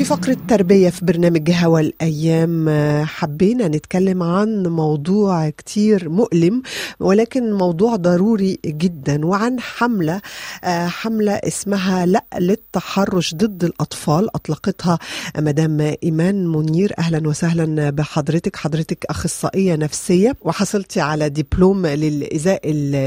في فقرة تربية في برنامج هوا الأيام حبينا نتكلم عن موضوع كتير مؤلم ولكن موضوع ضروري جدا وعن حملة حملة اسمها لا للتحرش ضد الأطفال أطلقتها مدام إيمان منير أهلا وسهلا بحضرتك حضرتك أخصائية نفسية وحصلتي على دبلوم للإيذاء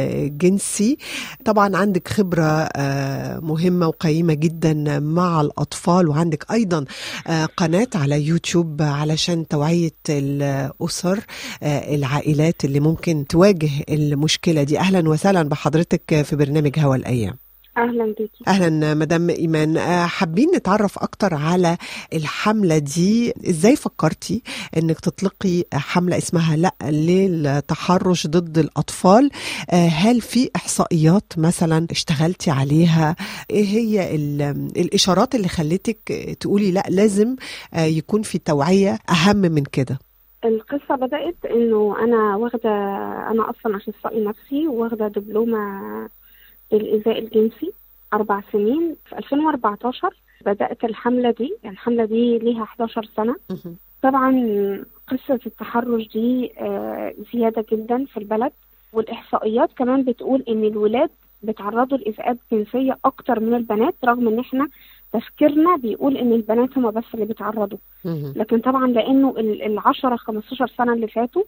الجنسي طبعا عندك خبرة مهمة وقيمة جدا مع الأطفال وعندك أيضا قناة على يوتيوب علشان توعية الأسر العائلات اللي ممكن تواجه المشكلة دي أهلا وسهلا بحضرتك في برنامج هوا الأيام اهلا بيكي اهلا مدام ايمان حابين نتعرف اكتر على الحمله دي ازاي فكرتي انك تطلقي حمله اسمها لا للتحرش ضد الاطفال هل في احصائيات مثلا اشتغلتي عليها ايه هي الاشارات اللي خلتك تقولي لا لازم يكون في توعيه اهم من كده القصه بدات انه انا واخده انا اصلا اخصائي نفسي واخده دبلومه الإيذاء الجنسي أربع سنين في 2014 بدأت الحملة دي الحملة دي ليها 11 سنة طبعا قصة التحرش دي زيادة جدا في البلد والإحصائيات كمان بتقول إن الولاد بيتعرضوا لإيذاءات جنسية أكتر من البنات رغم إن إحنا تفكيرنا بيقول إن البنات هم بس اللي بيتعرضوا لكن طبعا لأنه ال 10 15 سنة اللي فاتوا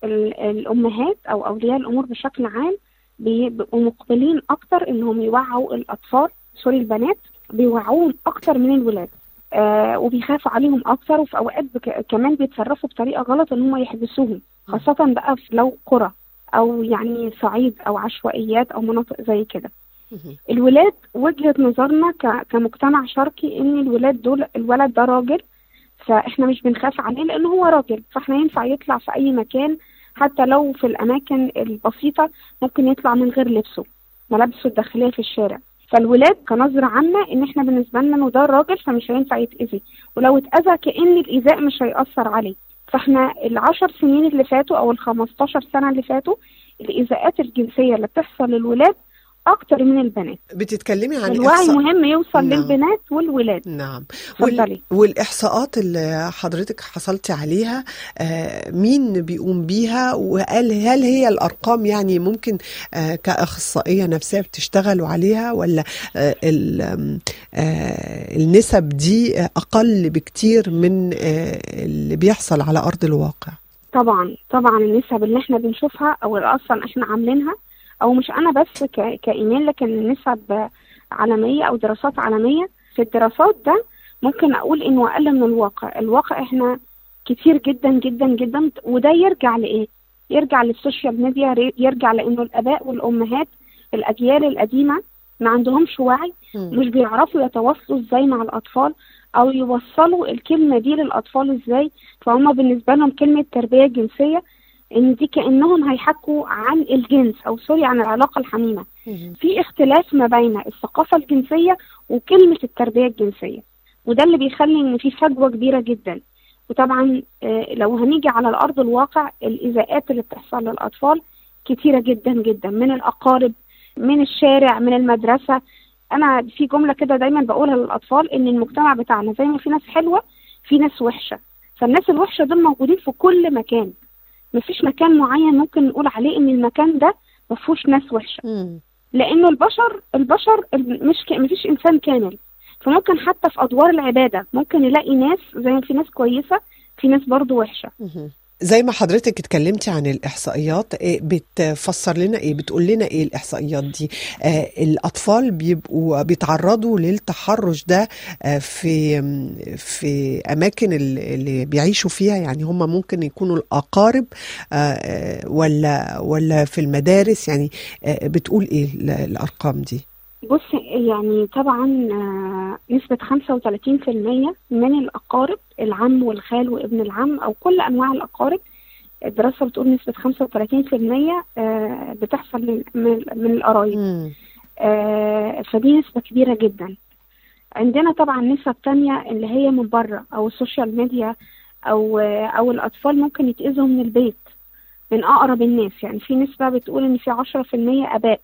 الأمهات أو أولياء الأمور بشكل عام بيبقوا مقبلين اكتر انهم يوعوا الاطفال سوري البنات بيوعوهم اكتر من الولاد آه وبيخافوا عليهم اكتر وفي اوقات بك كمان بيتصرفوا بطريقه غلط ان هم يحبسوهم خاصه بقى في لو قرى او يعني صعيد او عشوائيات او مناطق زي كده الولاد وجهه نظرنا كمجتمع شرقي ان الولاد دول الولد ده راجل فاحنا مش بنخاف عليه لان هو راجل فاحنا ينفع يطلع في اي مكان حتى لو في الأماكن البسيطة ممكن يطلع من غير لبسه ملابسه الداخلية في الشارع فالولاد كنظرة عامة إن إحنا بالنسبة لنا إنه ده الراجل فمش هينفع يتأذي ولو اتأذى كأن الإيذاء مش هيأثر عليه فإحنا العشر سنين اللي فاتوا أو الخمستاشر سنة اللي فاتوا الإيذاءات الجنسية اللي بتحصل للولاد اكتر من البنات بتتكلمي عن الوعي إحصاء... مهم يوصل نعم. للبنات والولاد نعم وال... والاحصاءات اللي حضرتك حصلتي عليها آه مين بيقوم بيها وهل هل هي الارقام يعني ممكن آه كاخصائيه نفسيه بتشتغلوا عليها ولا آه آه النسب دي اقل بكتير من آه اللي بيحصل على ارض الواقع طبعا طبعا النسب اللي احنا بنشوفها او اصلا احنا عاملينها او مش انا بس كايمان لكن نسب عالميه او دراسات عالميه في الدراسات ده ممكن اقول انه اقل من الواقع الواقع احنا كتير جدا جدا جدا وده يرجع لايه يرجع للسوشيال ميديا يرجع لانه الاباء والامهات الاجيال القديمه ما عندهمش وعي مش بيعرفوا يتواصلوا ازاي مع الاطفال او يوصلوا الكلمه دي للاطفال ازاي فهم بالنسبه لهم كلمه تربيه جنسيه ان دي كانهم هيحكوا عن الجنس او سوري عن العلاقه الحميمه في اختلاف ما بين الثقافه الجنسيه وكلمه التربيه الجنسيه وده اللي بيخلي ان في فجوه كبيره جدا وطبعا لو هنيجي على الارض الواقع الايذاءات اللي بتحصل للاطفال كتيره جدا جدا من الاقارب من الشارع من المدرسه انا في جمله كده دايما بقولها للاطفال ان المجتمع بتاعنا زي ما في ناس حلوه في ناس وحشه فالناس الوحشه دول موجودين في كل مكان مفيش مكان معين ممكن نقول عليه ان المكان ده ما فيهوش ناس وحشه مم. لانه البشر البشر مش ك... مفيش انسان كامل فممكن حتى في ادوار العباده ممكن نلاقي ناس زي ما في ناس كويسه في ناس برضو وحشه مهم. زي ما حضرتك اتكلمتي عن الإحصائيات إيه بتفسر لنا إيه بتقول لنا إيه الإحصائيات دي آه الأطفال بيبقوا بيتعرضوا للتحرش ده آه في في أماكن اللي بيعيشوا فيها يعني هم ممكن يكونوا الأقارب آه ولا ولا في المدارس يعني آه بتقول إيه الأرقام دي بص يعني طبعا نسبة 35% من الأقارب العم والخال وابن العم أو كل أنواع الأقارب الدراسة بتقول نسبة 35% بتحصل من, من, من القرايب فدي نسبة كبيرة جدا عندنا طبعا نسب تانية اللي هي من بره أو السوشيال ميديا أو أو الأطفال ممكن يتأذوا من البيت من أقرب الناس يعني في نسبة بتقول إن في 10% آباء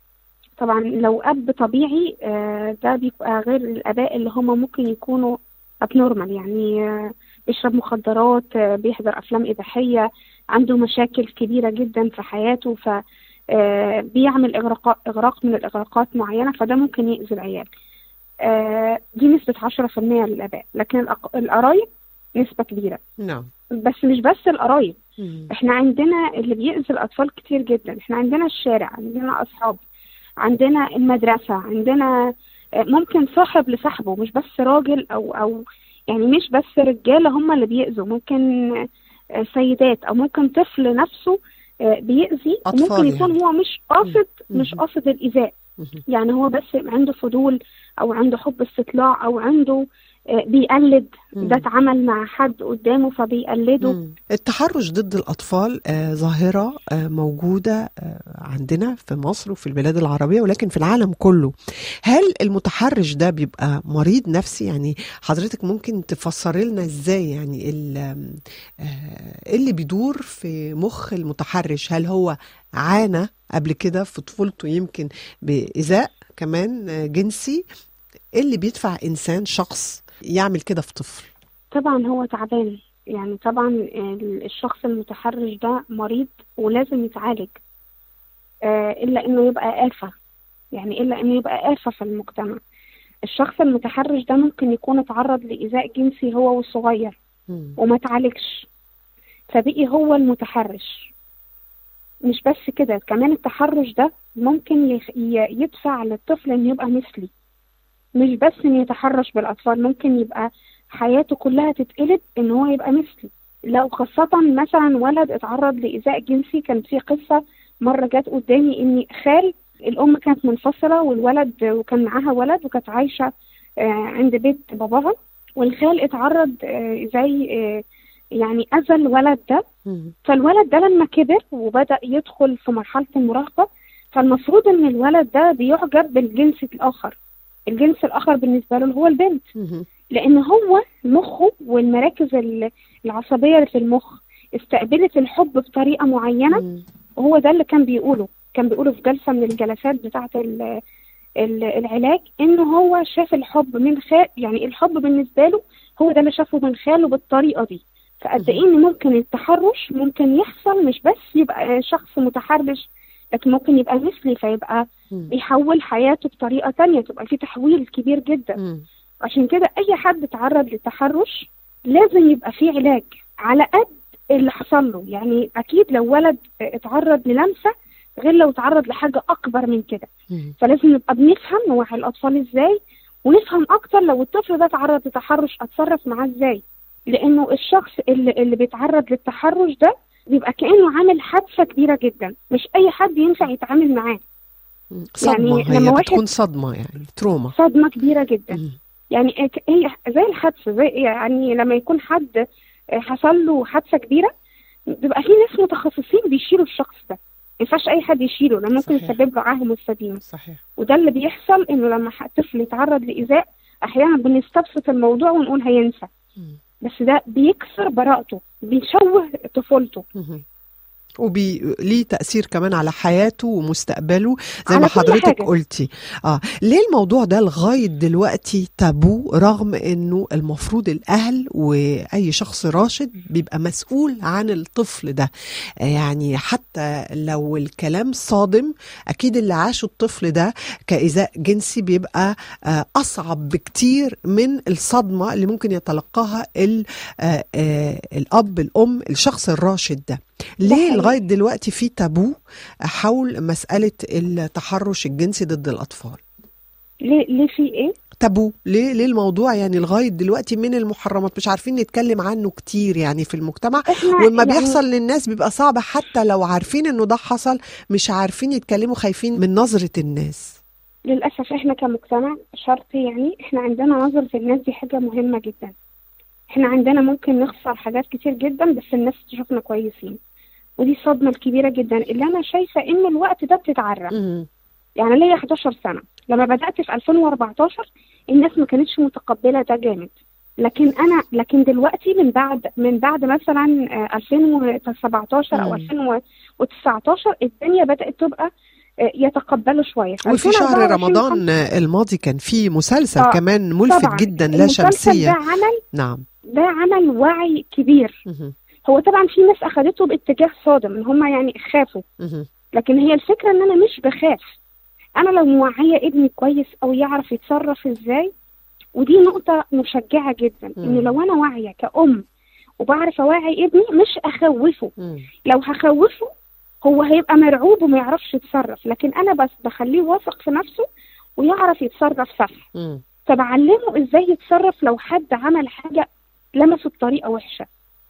طبعا لو اب طبيعي ده بيبقى غير الاباء اللي هم ممكن يكونوا ابنورمال يعني آه، بيشرب مخدرات آه، بيحضر افلام اباحيه عنده مشاكل كبيره جدا في حياته ف آه، بيعمل اغراق اغراق من الاغراقات معينه فده ممكن يأذي العيال آه، دي نسبه 10% للاباء لكن الأق- القرايب نسبه كبيره نعم بس مش بس القرايب مم. احنا عندنا اللي بيأذي الأطفال كتير جدا احنا عندنا الشارع عندنا أصحاب عندنا المدرسة عندنا آه، ممكن صاحب لصاحبه مش بس راجل أو أو يعني مش بس رجالة هم اللي بيأذوا ممكن آه، سيدات أو ممكن طفل نفسه آه، بيأذي أطفال وممكن يكون يعني. هو مش قاصد مم. مش قاصد الإيذاء مم. يعني هو بس عنده فضول أو عنده حب استطلاع أو عنده آه، بيقلد مم. ده اتعمل مع حد قدامه فبيقلده مم. التحرش ضد الأطفال آه، ظاهرة آه، موجودة آه، عندنا في مصر وفي البلاد العربية ولكن في العالم كله هل المتحرش ده بيبقى مريض نفسي يعني حضرتك ممكن تفسر لنا ازاي يعني ال- آه، إيه اللي بيدور في مخ المتحرش هل هو عانى قبل كده في طفولته يمكن بإيذاء كمان آه، جنسي ايه اللي بيدفع إنسان شخص يعمل كده في طفل طبعا هو تعبان يعني طبعا ال- الشخص المتحرش ده مريض ولازم يتعالج آه، إلا إنه يبقى آفة يعني إلا إنه يبقى آفة في المجتمع الشخص المتحرش ده ممكن يكون اتعرض لإيذاء جنسي هو والصغير مم. وما تعالجش فبقي هو المتحرش مش بس كده كمان التحرش ده ممكن يخ- ي- يدفع للطفل انه يبقى مثلي مش بس انه يتحرش بالاطفال ممكن يبقى حياته كلها تتقلب ان هو يبقى مثلي لو خاصة مثلا ولد اتعرض لإيذاء جنسي كانت في قصة مرة جت قدامي ان خال الأم كانت منفصلة والولد وكان معاها ولد وكانت عايشة آه، عند بيت باباها والخال اتعرض آه، زي آه، يعني أذى الولد ده مم. فالولد ده لما كبر وبدأ يدخل في مرحلة المراهقة فالمفروض إن الولد ده بيعجب بالجنس الآخر الجنس الآخر بالنسبة له هو البنت مم. لأن هو مخه والمراكز ال- العصبية اللي في المخ استقبلت الحب بطريقة معينة مم. وهو ده اللي كان بيقوله كان بيقوله في جلسة من الجلسات بتاعة ال- ال- العلاج إنه هو شاف الحب من خال يعني الحب بالنسبة له هو ده اللي شافه من خاله بالطريقة دي فقد إيه إن ممكن التحرش ممكن يحصل مش بس يبقى شخص متحرش لكن ممكن يبقى مثلي فيبقى مم. بيحول حياته بطريقة تانية تبقى في تحويل كبير جدا مم. عشان كده أي حد اتعرض للتحرش لازم يبقى فيه علاج على قد اللي حصل له يعني أكيد لو ولد اتعرض للمسة غير لو اتعرض لحاجة أكبر من كده مم. فلازم نبقى بنفهم نوعي الأطفال إزاي ونفهم أكتر لو الطفل ده اتعرض لتحرش أتصرف معاه إزاي لأنه الشخص اللي, اللي بيتعرض للتحرش ده بيبقى كأنه عامل حادثة كبيرة جدا مش أي حد ينفع يتعامل معاه مم. صدمة يعني هي لما واحد- بتكون صدمة يعني تروما صدمة كبيرة جدا مم. يعني ك- هي زي الحادثة زي يعني لما يكون حد حصل له حادثة كبيرة بيبقى في ناس متخصصين بيشيلوا الشخص ده ما ينفعش أي حد يشيله لأنه ممكن صحيح. يسبب له عاهة مستديمة صحيح وده اللي بيحصل إنه لما ح- طفل يتعرض لإيذاء أحيانا بنستبسط الموضوع ونقول هينسى مم. بس ده بيكسر براءته بيشوه طفولته مهم. وبي ليه تأثير كمان على حياته ومستقبله زي على ما كل حضرتك حاجة. قلتي اه ليه الموضوع ده لغاية دلوقتي تابو رغم انه المفروض الاهل واي شخص راشد بيبقى مسؤول عن الطفل ده آه، يعني حتى لو الكلام صادم اكيد اللي عاشه الطفل ده كإيذاء جنسي بيبقى آه، اصعب بكتير من الصدمة اللي ممكن يتلقاها ال- آه، آه، الاب الام الشخص الراشد ده ليه حقيقي. لغايه دلوقتي في تابو حول مساله التحرش الجنسي ضد الاطفال ليه ليه في إيه؟ تابو ليه ليه الموضوع يعني لغايه دلوقتي من المحرمات مش عارفين نتكلم عنه كتير يعني في المجتمع إحنا ولما يعني بيحصل للناس بيبقى صعب حتى لو عارفين انه ده حصل مش عارفين يتكلموا خايفين من نظره الناس للأسف إحنا كمجتمع شرط يعني إحنا عندنا نظرة الناس دي حاجة مهمة جدا إحنا عندنا ممكن نخسر حاجات كتير جدا بس الناس تشوفنا كويسين ودي الصدمة الكبيرة جدا اللي أنا شايفة إن الوقت ده بتتعرف مم. يعني ليا 11 سنة لما بدأت في 2014 الناس ما كانتش متقبلة ده جامد لكن أنا لكن دلوقتي من بعد من بعد مثلا آه، 2017 أو مم. 2019 الدنيا بدأت تبقى آه، يتقبلوا شويه في وفي شهر 2024 رمضان الماضي كان في مسلسل آه، كمان ملفت طبعاً. جدا لا المسلسل ده شمسية عمل نعم ده عمل وعي كبير مهم. هو طبعا في ناس اخذته باتجاه صادم ان هم يعني خافوا مهم. لكن هي الفكره ان انا مش بخاف انا لو موعيه ابني كويس او يعرف يتصرف ازاي ودي نقطه مشجعه جدا مم. ان لو انا واعيه كأم وبعرف اوعي ابني مش اخوفه مم. لو هخوفه هو هيبقى مرعوب وما يعرفش يتصرف لكن انا بس بخليه واثق في نفسه ويعرف يتصرف صح مم. فبعلمه ازاي يتصرف لو حد عمل حاجه لمسه بطريقه وحشه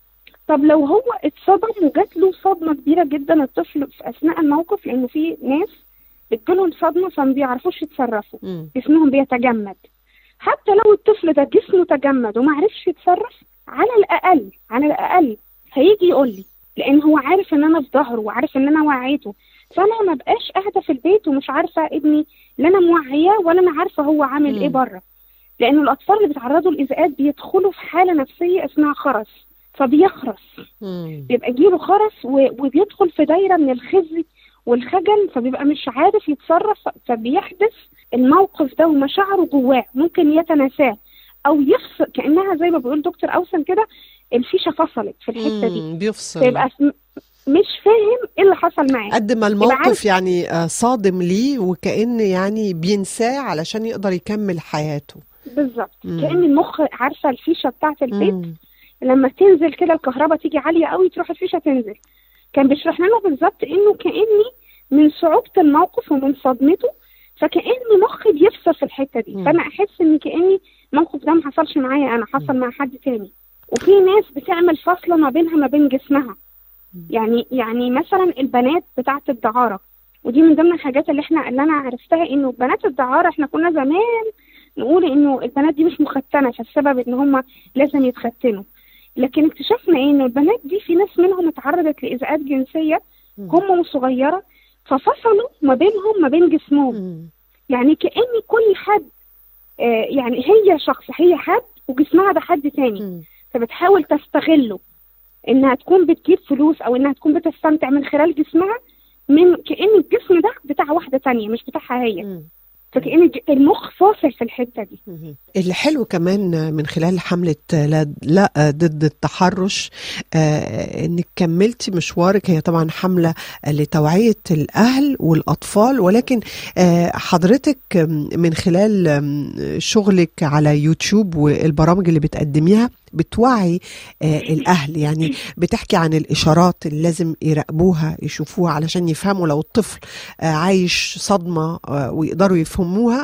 طب لو هو اتصدم وجات له صدمه كبيره جدا الطفل في اثناء الموقف لانه في ناس بتجيلهم صدمه فما بيعرفوش يتصرفوا مم. جسمهم بيتجمد حتى لو الطفل ده جسمه تجمد وما عرفش يتصرف على الاقل على الاقل هيجي يقول لي لان هو عارف ان انا في ظهره وعارف ان انا وعيته فانا ما بقاش قاعده في البيت ومش عارفه ابني لا انا موعياه ولا انا عارفه هو عامل مم. ايه بره لان الاطفال اللي بيتعرضوا لاذاءات بيدخلوا في حاله نفسيه اسمها خرس فبيخرس مم. بيبقى جيله خرس و- وبيدخل في دايره من الخزي والخجل فبيبقى مش عارف يتصرف فبيحدث الموقف ده ومشاعره جواه ممكن يتناساه او يفصل كانها زي ما بيقول دكتور اوسن كده الفيشه فصلت في الحته دي مم. بيفصل فيبقى م- مش فاهم ايه اللي حصل معاه قد ما عارف- الموقف يعني آه، صادم ليه وكأن يعني بينساه علشان يقدر يكمل حياته بالظبط مم. كان المخ عارفه الفيشه بتاعت البيت مم. لما تنزل كده الكهرباء تيجي عاليه قوي تروح الفيشه تنزل كان بيشرح لنا بالظبط انه كاني من صعوبه الموقف ومن صدمته فكاني مخي بيفصل في الحته دي مم. فانا احس ان كاني الموقف ده ما حصلش معايا انا حصل مع حد تاني وفي ناس بتعمل فاصله ما بينها ما بين جسمها يعني يعني مثلا البنات بتاعه الدعاره ودي من ضمن الحاجات اللي احنا اللي انا عرفتها انه بنات الدعاره احنا كنا زمان نقول انه البنات دي مش مختنه فالسبب ان هم لازم يتختنوا لكن اكتشفنا ايه انه البنات دي في ناس منهم اتعرضت لاذاءات جنسيه مم. هم وصغيره ففصلوا ما بينهم ما بين جسمهم مم. يعني كأن كل حد آه يعني هي شخص هي حد وجسمها ده حد تاني مم. فبتحاول تستغله انها تكون بتجيب فلوس او انها تكون بتستمتع من خلال جسمها من كأن الجسم ده بتاع واحدة تانية مش بتاعها هي مم. فكأن الج- المخ فاصل في الحتة دي مهم. اللي حلو كمان من خلال حملة لا, لا ضد التحرش آه، انك كملتي مشوارك هي طبعا حملة لتوعية الأهل والأطفال ولكن آه، حضرتك من خلال آم، شغلك على يوتيوب والبرامج اللي بتقدميها بتوعي آه، الأهل يعني بتحكي عن الإشارات اللي لازم يراقبوها يشوفوها علشان يفهموا لو الطفل آه، عايش صدمة آه، ويقدروا يفهموها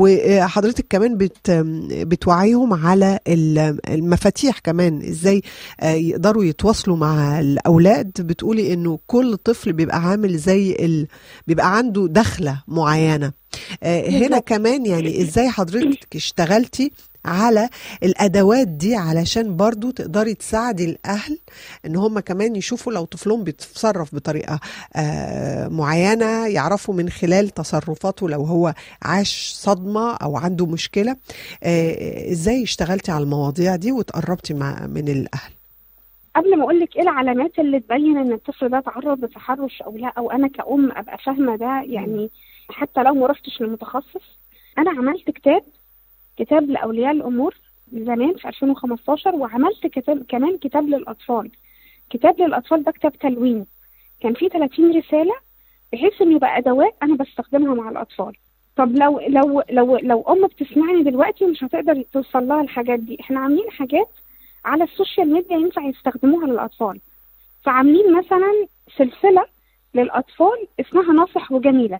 وحضرتك كمان بت بتوعيهم على ال- المفاتيح كمان ازاي آه، يقدروا يتواصلوا مع الاولاد بتقولي انه كل طفل بيبقى عامل زي ال... بيبقى عنده دخله معينه آه، هنا بالظبط. كمان يعني ازاي حضرتك اشتغلتي على الادوات دي علشان برضو تقدري تساعدي الاهل ان هم كمان يشوفوا لو طفلهم بيتصرف بطريقه آه، معينه يعرفوا من خلال تصرفاته لو هو عاش صدمه او عنده مشكله آه، ازاي اشتغلتي على المواضيع دي وتقربتي مع من الاهل قبل ما اقول لك ايه العلامات اللي تبين ان الطفل ده تعرض لتحرش او لا او انا كأم ابقى فاهمه ده يعني حتى لو ما رحتش لمتخصص انا عملت كتاب كتاب لاولياء الامور زمان في 2015 وعملت كتاب كمان كتاب للاطفال كتاب للاطفال ده كتاب تلوين كان فيه 30 رساله بحيث انه يبقى ادوات انا بستخدمها مع الاطفال طب لو لو لو لو ام بتسمعني دلوقتي مش هتقدر توصل لها الحاجات دي احنا عاملين حاجات على السوشيال ميديا ينفع يستخدموها للاطفال فعاملين مثلا سلسله للاطفال اسمها ناصح وجميله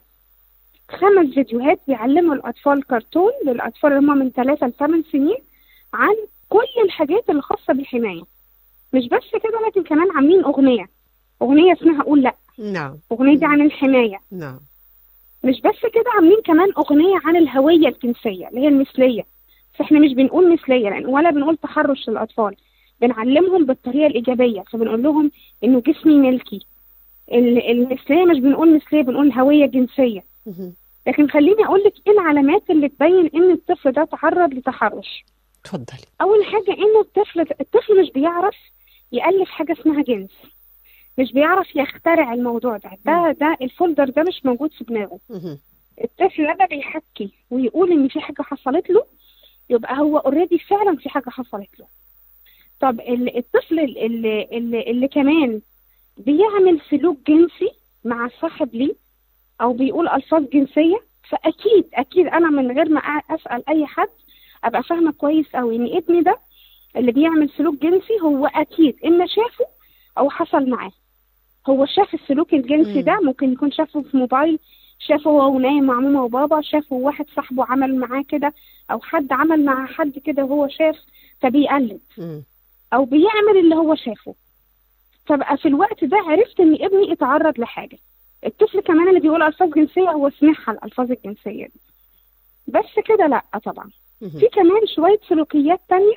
خمس فيديوهات بيعلموا الاطفال كرتون للاطفال اللي هم من 3 ل 8 سنين عن كل الحاجات اللي خاصه بالحمايه مش بس كده لكن كمان عاملين اغنيه اغنيه اسمها قول لا نعم اغنيه دي عن الحمايه نعم مش بس كده عاملين كمان اغنيه عن الهويه الجنسيه اللي هي المثليه فاحنا مش بنقول مثليه لان ولا بنقول تحرش للاطفال بنعلمهم بالطريقه الايجابيه فبنقول لهم انه جسمي ملكي ال- المثليه مش بنقول مثليه بنقول هويه جنسيه مهم. لكن خليني اقول لك ايه العلامات اللي تبين ان الطفل ده تعرض لتحرش اتفضلي اول حاجه انه الطفل الطفل مش بيعرف يالف حاجه اسمها جنس مش بيعرف يخترع الموضوع ده ده ده الفولدر ده مش موجود في دماغه مهم. الطفل لما بيحكي ويقول ان في حاجه حصلت له يبقى هو اوريدي فعلا في حاجه حصلت له طب ال- الطفل اللي, اللي, اللي كمان بيعمل سلوك جنسي مع صاحب ليه او بيقول الفاظ جنسيه فاكيد اكيد انا من غير ما أ- اسال اي حد ابقى فاهمه كويس قوي ان ابني ده اللي بيعمل سلوك جنسي هو اكيد اما شافه او حصل معاه هو شاف السلوك الجنسي مم. ده ممكن يكون شافه في موبايل شافه وهو نايم مع ماما وبابا شافه واحد صاحبه عمل معاه كده او حد عمل مع حد كده وهو شاف فبيقلد مم. او بيعمل اللي هو شافه فبقى في الوقت ده عرفت ان ابني اتعرض لحاجه الطفل كمان اللي بيقول الفاظ جنسيه هو سمعها الالفاظ الجنسيه دي بس كده لا طبعا مهم. في كمان شويه سلوكيات تانية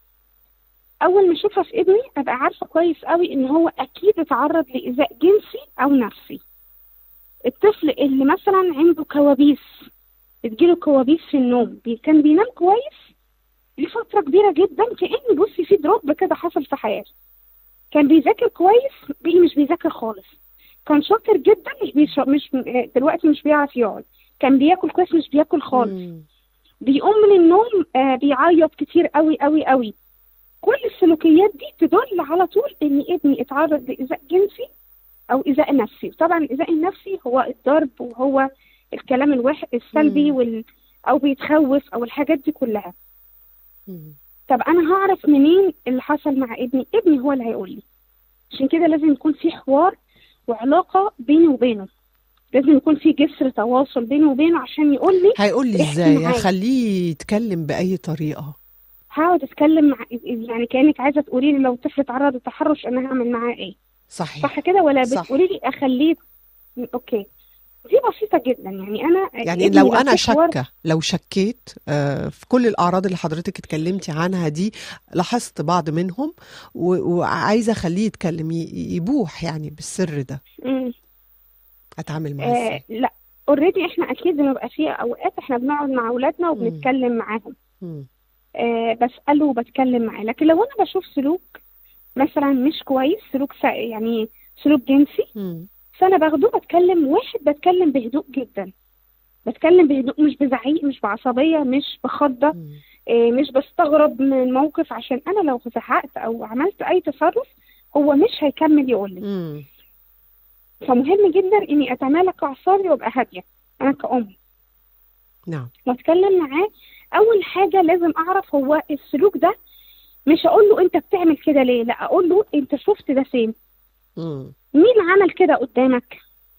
اول ما اشوفها في ابني ابقى عارفه كويس قوي ان هو اكيد اتعرض لايذاء جنسي او نفسي الطفل اللي مثلا عنده كوابيس بتجيله كوابيس في النوم بي كان بينام كويس لفتره كبيره جدا كان بصي في دروب كده حصل في حياته كان بيذاكر كويس بقي مش بيذاكر خالص كان شاطر جدا مش بيش... مش دلوقتي مش بيعرف يقعد كان بياكل كويس مش بياكل خالص مم. بيقوم من النوم آه بيعيط كتير قوي قوي قوي كل السلوكيات دي تدل على طول ان ابني اتعرض لايذاء جنسي او ايذاء نفسي طبعا الايذاء النفسي هو الضرب وهو الكلام الواحد السلبي مم. وال او بيتخوف او الحاجات دي كلها مم. طب انا هعرف منين اللي حصل مع ابني ابني هو اللي هيقول لي عشان كده لازم يكون في حوار وعلاقه بيني وبينه لازم يكون في جسر تواصل بيني وبينه عشان يقول لي هيقول لي احكي ازاي معايا. اخليه يتكلم باي طريقه هقعد اتكلم مع يعني كانك عايزه تقولي لي لو طفل اتعرض للتحرش انا هعمل معاه ايه صحيح صح كده ولا صح. بتقولي لي اخليه اوكي دي بسيطه جدا يعني انا يعني ابني لو انا في حوار- شاكه لو شكيت آه، في كل الاعراض اللي حضرتك اتكلمتي عنها دي لاحظت بعض منهم و- وعايزه اخليه يتكلم ي- يبوح يعني بالسر ده مم. اتعامل معاه آه ازاي لا اوريدي احنا اكيد بنبقى في اوقات احنا بنقعد مع اولادنا وبنتكلم معاهم مم. آه بساله وبتكلم معاه لكن لو انا بشوف سلوك مثلا مش كويس سلوك سا يعني سلوك جنسي مم. فانا باخده بتكلم واحد بتكلم بهدوء جدا بتكلم بهدوء مش بزعيق مش بعصبيه مش بخضه مم. آه، مش بستغرب من الموقف عشان انا لو زعقت او عملت اي تصرف هو مش هيكمل يقول لي مم. فمهم جدا اني اتمالك اعصابي وابقى هاديه انا كأم نعم واتكلم معاه اول حاجه لازم اعرف هو السلوك ده مش اقول له انت بتعمل كده ليه لا اقول له انت شفت ده فين مم. مين عمل كده قدامك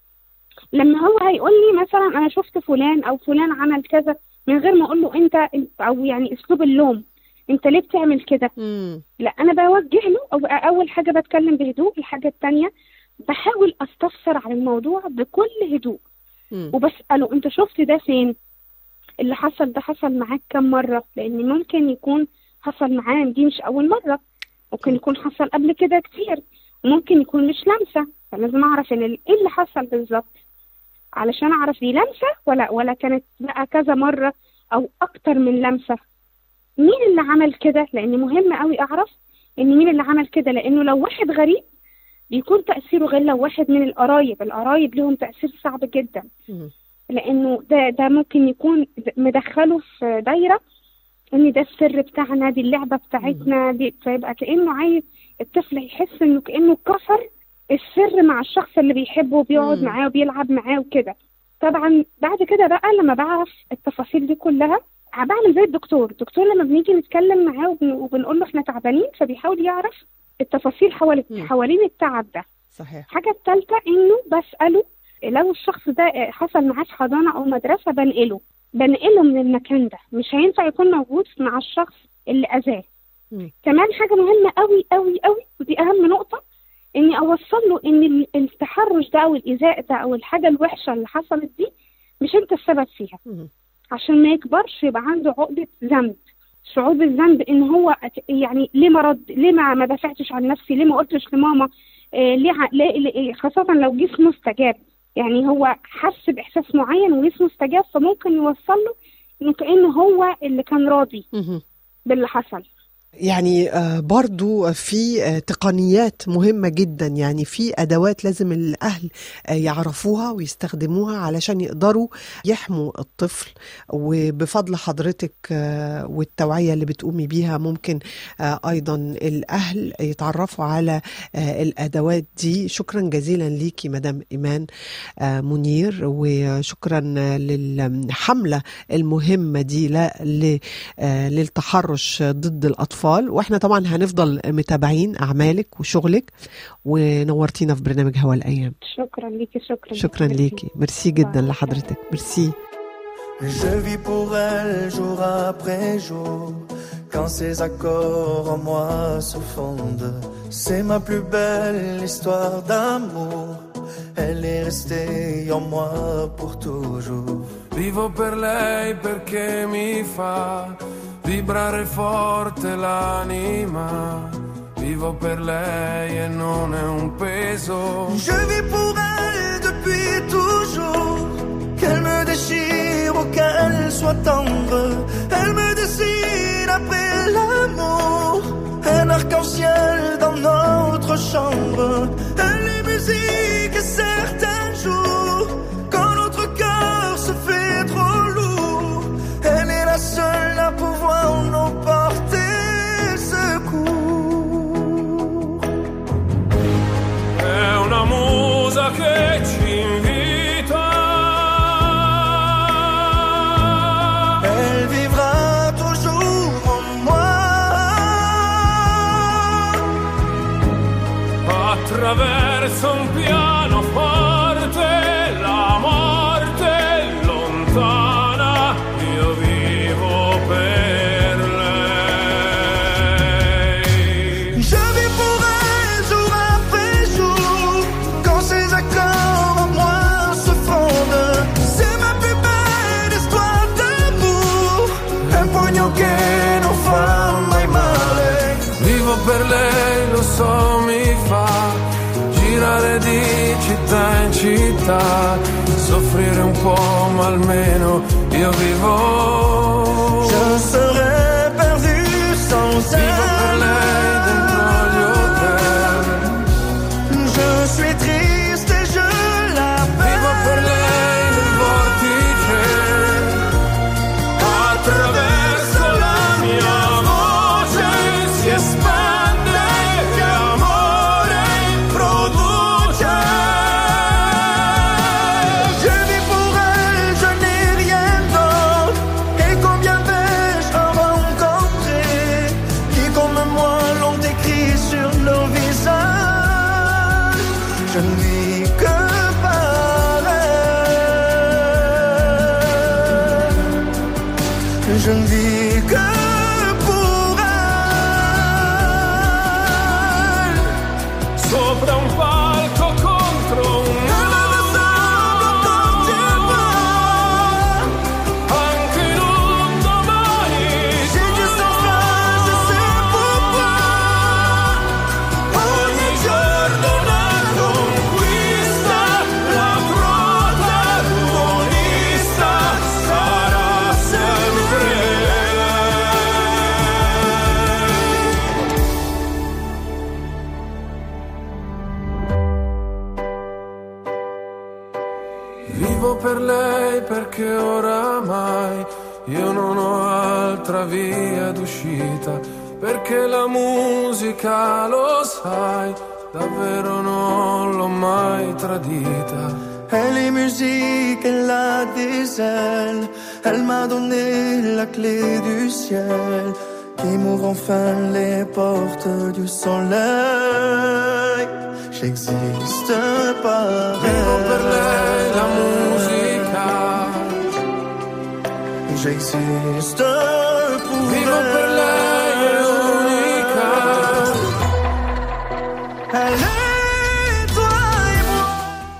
لما هو هيقول لي مثلا انا شفت فلان او فلان عمل كذا من غير ما اقول له انت او يعني اسلوب اللوم انت ليه بتعمل كده مم. لا انا بوجه له أو اول حاجه بتكلم بهدوء الحاجه الثانيه بحاول استفسر عن الموضوع بكل هدوء مم. وبساله انت شفت ده فين اللي حصل ده حصل معاك كم مره لان ممكن يكون حصل معاه دي مش اول مره ممكن يكون حصل قبل كده كتير وممكن يكون مش لمسه فلازم اعرف ان ال- ايه اللي حصل بالظبط علشان اعرف دي لمسه ولا ولا كانت بقى كذا مره او اكتر من لمسه مين اللي عمل كده لان مهم قوي اعرف ان مين اللي عمل كده لانه لو واحد غريب بيكون تاثيره غير لو واحد من القرايب القرايب لهم تاثير صعب جدا مم. لانه ده ده ممكن يكون مدخله في دايره ان ده السر بتاعنا دي اللعبه بتاعتنا دي فيبقى كانه عايز الطفل يحس انه كانه كسر السر مع الشخص اللي بيحبه وبيقعد مم. معاه وبيلعب معاه وكده طبعا بعد كده بقى لما بعرف التفاصيل دي كلها بعمل زي الدكتور الدكتور لما بنيجي نتكلم معاه وبن- وبنقول له احنا تعبانين فبيحاول يعرف التفاصيل حوالي مم. حوالين التعب ده صحيح الحاجة الثالثة إنه بسأله لو الشخص ده حصل معاه في حضانة أو مدرسة بنقله بنقله من المكان ده مش هينفع يكون موجود مع الشخص اللي أذاه مم. كمان حاجة مهمة أوي أوي أوي ودي أهم نقطة إني أوصل له إن ال- التحرش ده أو الإيذاء ده أو الحاجة الوحشة اللي حصلت دي مش أنت السبب فيها مم. عشان ما يكبرش يبقى عنده عقدة ذنب شعور بالذنب ان هو أت- يعني ليه ما رد ليه ما ما دافعتش عن نفسي ليه ما قلتش لماما آه ليه, ع- ليه, ليه خاصة لو جسمه استجاب يعني هو حس بإحساس معين وجسمه استجاب فممكن يوصل له إنه كأنه هو اللي كان راضي مم. باللي حصل يعني برضو في تقنيات مهمة جدا يعني في أدوات لازم الأهل يعرفوها ويستخدموها علشان يقدروا يحموا الطفل وبفضل حضرتك والتوعية اللي بتقومي بيها ممكن أيضا الأهل يتعرفوا على الأدوات دي شكرا جزيلا ليكي مدام إيمان منير وشكرا للحملة المهمة دي للتحرش ضد الأطفال الأطفال وإحنا طبعا هنفضل متابعين أعمالك وشغلك ونورتينا في برنامج هوا الأيام شكرا ليكي شكرا شكرا ليكي ميرسي جدا لحضرتك ميرسي Je vis pour elle jour après jour, quand ses accords en moi se fondent. C'est ma plus belle histoire d'amour, elle est restée en moi pour toujours. Vivo per lei perché mi fa vibrare forte l'anima. Vivo per lei et non è un peso. Je vis pour elle depuis toujours. Qu'elle me déchire ou qu'elle soit tendre. Elle me dessine après l'amour. Un arc-en-ciel dans notre chambre. Elle est musique certains jours. Quand notre cœur se fait trop lourd. Elle est la seule à pouvoir nous porter secours. È una musa che ci invita. Elle vivra toujours en moi. Attraverso un pianoforte la morte è lontana, io vivo per lei. Je vis pour elle jour après jour. Quand ses accords en moi se fondent, c'est ma plus belle histoire d'amour. Un pugno che non fa mai male. Vivo per lei, lo so, mi fa girare di città in città, soffrire un po', ma almeno io vivo. Je serais perdu sans Vivo per elle. lei dentro gli hotel. Je suis triste et je Vivo per l'appelle. lei nel vortice. Attraverso la mia voce si espande che amore produce. Je vis pour elle, je n'ai rien d'autre. Et combien vais-je en rencontrer qui, comme moi, l'ont écrit sur nos visages. Je ne vis que par elle. Je ne vis que pour elle. Sopra un palco contro un anche in un domani J'ai juste en phrase, je sais pourquoi. ogni giorno una conquista la protagonista sarà sempre lei Vivo per lei perché oramai io non ho altra via d'uscita, perché la musica, lo sai, davvero non l'ho mai tradita. Elle est musique, elle a des ailes. Elle m'a donné la clé du ciel qui m'ouvre enfin les portes du soleil. J'existe par Vivo per lei la musica, elle. J'existe pour vivo per elle. lei è unica. Elle